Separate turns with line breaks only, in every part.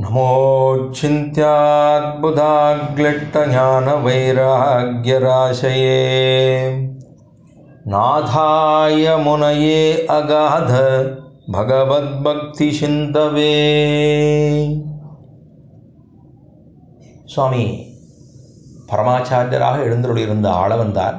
नमोच्छिन्त्याद्बुधाग्लिट्टज्ञानवैराग्यराशये नाथाय मुनये अगाध भगवद्भक्तिसिन्धवे சுவாமி பரமாச்சாரியராக எழுந்தருளியிருந்த ஆளவந்தார்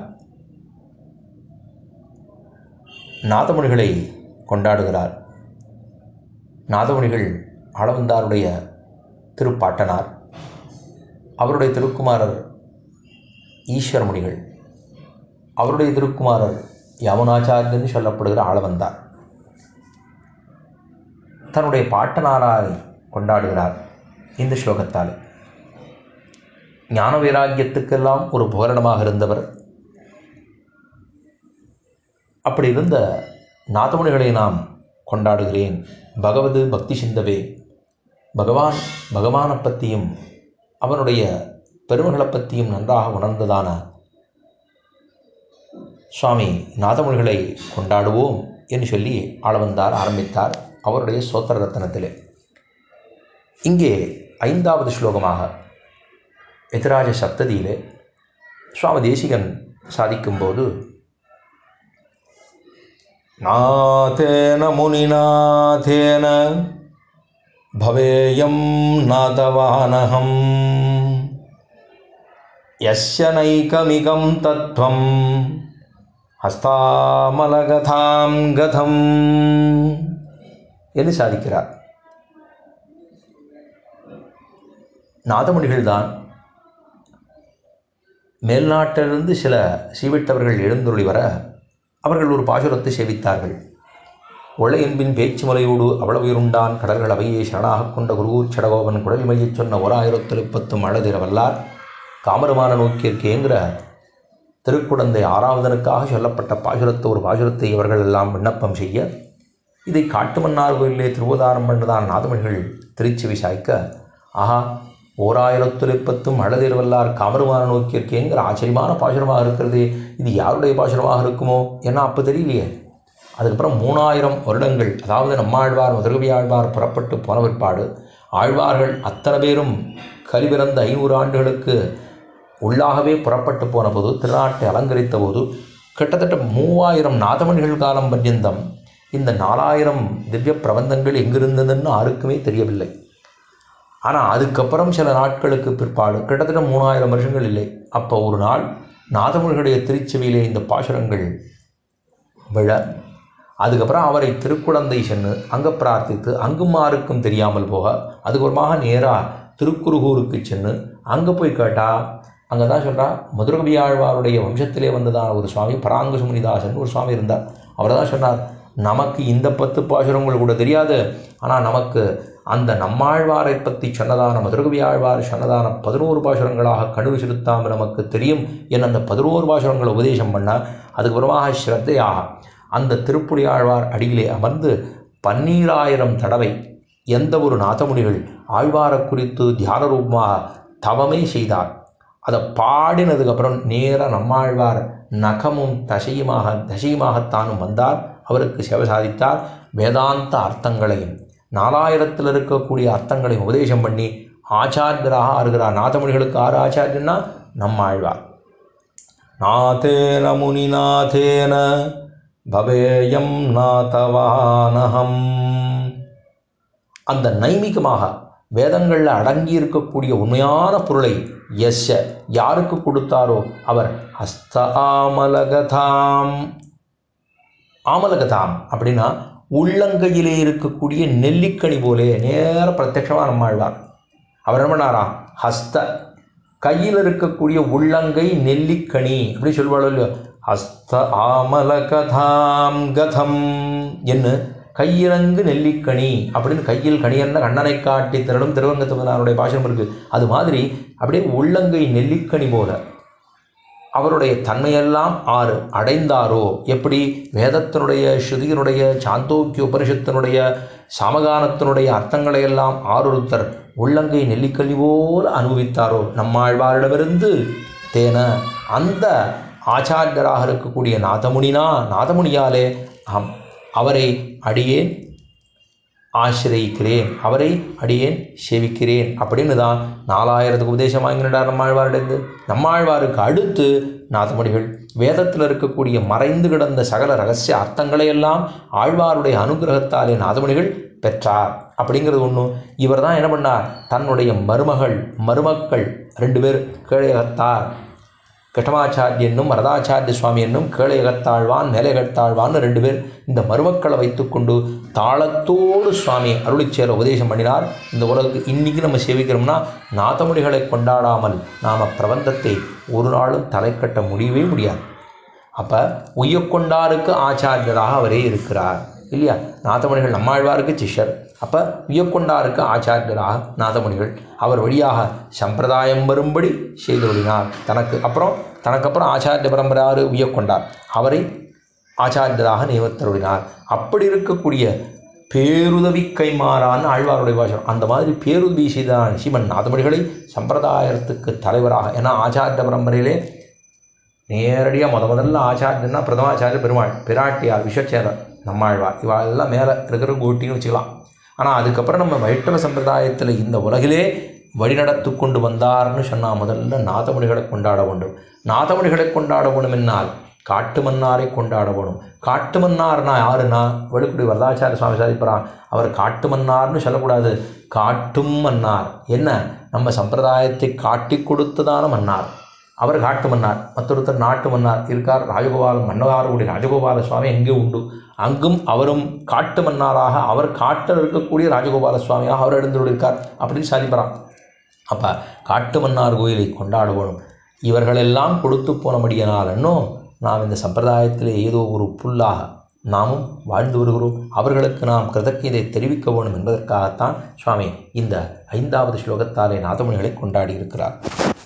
நாதமுனிகளை கொண்டாடுகிறார் நாதமுனிகள் ஆளவந்தாருடைய திருப்பாட்டனார் அவருடைய திருக்குமாரர் ஈஸ்வரமுனிகள் அவருடைய திருக்குமாரர் யமுனாச்சாரியன் சொல்லப்படுகிற ஆளவந்தார் தன்னுடைய பாட்டனாராய் கொண்டாடுகிறார் இந்த ஸ்லோகத்தால் ஞான வைராக்கியத்துக்கெல்லாம் ஒரு புகரணமாக இருந்தவர் அப்படி இருந்த நாதமுனிகளை நாம் கொண்டாடுகிறேன் பகவது பக்தி சிந்தவே பகவான் பகவானை பற்றியும் அவனுடைய பெருமைகளை பற்றியும் நன்றாக உணர்ந்ததான சுவாமி நாதமுனிகளை கொண்டாடுவோம் என்று சொல்லி ஆளவந்தார் ஆரம்பித்தார் அவருடைய சோத்திர ரத்தனத்திலே இங்கே ஐந்தாவது ஸ்லோகமாக எதிராஜ சப்ததியிலே சுவாமி தேசிகன் சாதிக்கும்போது நாதேன முனிநாதேன பவேயம் நாதவானகம் யஸ்ய நைகமிகம் தத்வம் ஹஸ்தாமலகதாம் கதம் என்று சாதிக்கிறார் நாதமுனிகள்தான் மேல்நாட்டிலிருந்து சில சீவிட்டவர்கள் எழுந்துருளி வர அவர்கள் ஒரு பாசுரத்தை சேவித்தார்கள் ஒளை என்பின் பேச்சு மலையோடு அவ்வளவுயிருண்டான் கடல்கள் அவையே சரணாகக் கொண்ட குருகூர் சடகோபன் குழல்மையைச் சொன்ன ஓர் ஆயிரத்து முப்பத்தும் அழதிரவல்லார் காமருமான நோக்கியிருக்கேங்கிற திருக்குடந்தை ஆறாவதனுக்காக சொல்லப்பட்ட பாசுரத்தை ஒரு பாசுரத்தை இவர்கள் எல்லாம் விண்ணப்பம் செய்ய இதை காட்டுமன்னார் கோயிலே திருவதாரம் பண்ணதான் நாதமணிகள் திருச்சி விசாய்க்க ஆஹா ஓர் ஆயிரத்து முப்பத்தும் அழதிரவல்லார் காமருமான நோக்கியிருக்கேங்கிற ஆச்சரியமான பாசுரமாக இருக்கிறது இது யாருடைய பாசுரமாக இருக்குமோ ஏன்னா அப்போ தெரியலையே அதுக்கப்புறம் மூணாயிரம் வருடங்கள் அதாவது நம்மாழ்வார் முதல்வி ஆழ்வார் புறப்பட்டு போன பிற்பாடு ஆழ்வார்கள் அத்தனை பேரும் கலிபிறந்த ஐநூறு ஆண்டுகளுக்கு உள்ளாகவே புறப்பட்டு போன போது திருநாட்டை அலங்கரித்த போது கிட்டத்தட்ட மூவாயிரம் நாதமணிகள் காலம் பர்யந்தம் இந்த நாலாயிரம் திவ்ய பிரபந்தங்கள் எங்கிருந்ததுன்னு யாருக்குமே தெரியவில்லை ஆனால் அதுக்கப்புறம் சில நாட்களுக்கு பிற்பாடு கிட்டத்தட்ட மூணாயிரம் வருஷங்கள் இல்லை அப்போ ஒரு நாள் நாதமொழிகளுடைய திருச்செவியிலே இந்த பாசுரங்கள் விழ அதுக்கப்புறம் அவரை திருக்குழந்தை சென்று அங்கே பிரார்த்தித்து அங்கும் யாருக்கும் தெரியாமல் போக அதுக்கப்புறமாக நேராக திருக்குறுகூருக்கு சென்று அங்கே போய் கேட்டால் அங்கே தான் சொல்கிறா மதுரகவியாழ்வாருடைய வம்சத்திலே வந்ததான ஒரு சுவாமி பராங்க சுமனிதாசன் ஒரு சுவாமி இருந்தார் அவர் தான் சொன்னார் நமக்கு இந்த பத்து பாசுரங்கள் கூட தெரியாது ஆனால் நமக்கு அந்த நம்மாழ்வாரை பற்றி சொன்னதான மதுரகவியாழ்வார் சொன்னதான பதினோரு பாசுரங்களாக கனவு செலுத்தாமல் நமக்கு தெரியும் என அந்த பதினோரு பாசுரங்களை உபதேசம் பண்ணால் அதுக்கப்புறமாக ஸ்ரத்தையாக அந்த திருப்புடி ஆழ்வார் அடியிலே அமர்ந்து பன்னீராயிரம் தடவை எந்த ஒரு நாதமுனிகள் ஆழ்வாரை குறித்து தியான ரூபமாக தவமே செய்தார் அதை பாடினதுக்கப்புறம் நேராக நம்மாழ்வார் நகமும் தசையுமாக தசையுமாகத்தானும் வந்தார் அவருக்கு சேவை சாதித்தார் வேதாந்த அர்த்தங்களையும் நாலாயிரத்தில் இருக்கக்கூடிய அர்த்தங்களையும் உபதேசம் பண்ணி ஆச்சாரியராக ஆறுகிறார் நாதமுனிகளுக்கு ஆறு ஆச்சாரியன்னா நம்மாழ்வார் நாதேன முனிநாதேன பவேயம் நாதவானகம் அந்த நைமிகமாக வேதங்களில் அடங்கி இருக்கக்கூடிய உண்மையான பொருளை எஸ்ய யாருக்கு கொடுத்தாரோ அவர் ஹஸ்த ஆமலகதாம் ஆமலகதாம் அப்படின்னா உள்ளங்கையிலே இருக்கக்கூடிய நெல்லிக்கனி போலே நேர பிரத்யட்சமாக நம்மாழ்வார் அவர் என்ன பண்ணாராம் ஹஸ்த கையில் இருக்கக்கூடிய உள்ளங்கை நெல்லிக்கனி அப்படி சொல்வாளோ இல்லையோ ஹஸ்த ஆமலகதாம் கதம் என்ன கையிறங்கு நெல்லிக்கனி அப்படின்னு கையில் கனியன்ன கண்ணனை காட்டி திரளும் திருவங்கத்துவனாருடைய பாஷம் இருக்குது அது மாதிரி அப்படியே உள்ளங்கை நெல்லிக்கனி போல அவருடைய தன்மையெல்லாம் ஆறு அடைந்தாரோ எப்படி வேதத்தினுடைய ஸ்ருதியினுடைய சாந்தோக்கிய உபனிஷத்தினுடைய சாமகானத்தினுடைய அர்த்தங்களை எல்லாம் ஆரொருத்தர் உள்ளங்கை நெல்லிக்கல்லி போல அனுபவித்தாரோ நம்மாழ்வாரிடமிருந்து தேன அந்த ஆச்சாரியராக இருக்கக்கூடிய நாதமுனினா நாதமுனியாலே ஆம் அவரை அடியேன் ஆசிரியிக்கிறேன் அவரை அடியேன் சேவிக்கிறேன் அப்படின்னு தான் நாலாயிரத்துக்கு உபதேசம் வாங்கினார் நம்மாழ்வாரிடந்து நம்மாழ்வாருக்கு அடுத்து நாதமணிகள் வேதத்தில் இருக்கக்கூடிய மறைந்து கிடந்த சகல ரகசிய அர்த்தங்களை எல்லாம் ஆழ்வாருடைய அனுகிரகத்தாலே நாதமணிகள் பெற்றார் அப்படிங்கிறது ஒன்று இவர் தான் என்ன பண்ணார் தன்னுடைய மருமகள் மருமக்கள் ரெண்டு பேர் கீழையகத்தார் கட்டமாச்சாரியனும் வரதாச்சாரிய சுவாமி என்னும் கீழையகத்தாழ்வான் மேலையகத்தாழ்வான்னு ரெண்டு பேர் இந்த மருமக்களை வைத்துக்கொண்டு தாளத்தோடு சுவாமி அருளிச்சேர உபதேசம் பண்ணினார் இந்த உலகுக்கு இன்றைக்கி நம்ம சேவிக்கிறோம்னா நாதமொழிகளை கொண்டாடாமல் நாம் பிரபந்தத்தை ஒரு நாளும் தலை கட்ட முடியவே முடியாது அப்போ உய்யக்கொண்டாருக்கு ஆச்சாரியராக அவரே இருக்கிறார் இல்லையா நாதமணிகள் நம்மாழ்வாருக்கு சிஷ்யர் அப்போ உய்யக்கொண்டாருக்கு ஆச்சாரியராக நாதமணிகள் அவர் வழியாக சம்பிரதாயம் வரும்படி செய்தொழினார் தனக்கு அப்புறம் தனக்கப்புறம் ஆச்சாரிய பரம்பராறு உய்யக்கொண்டார் அவரை ஆச்சாரியராக நியமித்தருளினார் அப்படி இருக்கக்கூடிய பேருதவி கைமாறான்னு ஆழ்வாருடைய பாஷம் அந்த மாதிரி பேருதவி செய்தான் சிவன் நாதமணிகளை சம்பிரதாயத்துக்கு தலைவராக ஏன்னா ஆச்சாரிய பரம்பரையிலே நேரடியாக முத முதல்ல ஆச்சாரியன்னா பிரதமாச்சாரிய பெருமாள் பிராட்டியார் விஷச்சேரர் நம்மாழ்வார் இவா எல்லாம் மேலே இருக்கிற கோட்டின்னு வச்சுக்கலாம் ஆனால் அதுக்கப்புறம் நம்ம வைஷ்ணவ சம்பிரதாயத்தில் இந்த உலகிலே வழிநடத்து கொண்டு வந்தார்னு சொன்னால் முதல்ல நாதமொழிகளை கொண்டாட வேண்டும் நாதமொழிகளை கொண்டாட வேண்டும் என்னால் காட்டு மன்னாரை கொண்டாட வேணும் காட்டு மன்னார்னா யாருன்னா வெளுக்குடி வரதாச்சாரிய சுவாமி சாதிப்பறான் அவர் காட்டு மன்னார்னு சொல்லக்கூடாது காட்டும் மன்னார் என்ன நம்ம சம்பிரதாயத்தை காட்டி கொடுத்ததான மன்னார் அவர் காட்டு மன்னார் மற்றொருத்தர் நாட்டு மன்னார் இருக்கார் ராஜகோபாலம் மன்னவாரக்கூடிய ராஜகோபால சுவாமி எங்கே உண்டு அங்கும் அவரும் காட்டு மன்னாராக அவர் காட்டில் இருக்கக்கூடிய ராஜகோபால சுவாமியாக அவர் எழுந்துள்ளிருக்கார் அப்படின்னு சாதிப்பறான் அப்போ காட்டு மன்னார் கோயிலை கொண்டாட வேணும் இவர்களெல்லாம் கொடுத்து போனபடியினால் இன்னும் நாம் இந்த சம்பிரதாயத்தில் ஏதோ ஒரு புல்லாக நாமும் வாழ்ந்து வருகிறோம் அவர்களுக்கு நாம் கிருதஜதை தெரிவிக்க வேணும் என்பதற்காகத்தான் சுவாமி இந்த ஐந்தாவது ஸ்லோகத்தாலே நாதமணிகளை கொண்டாடி இருக்கிறார்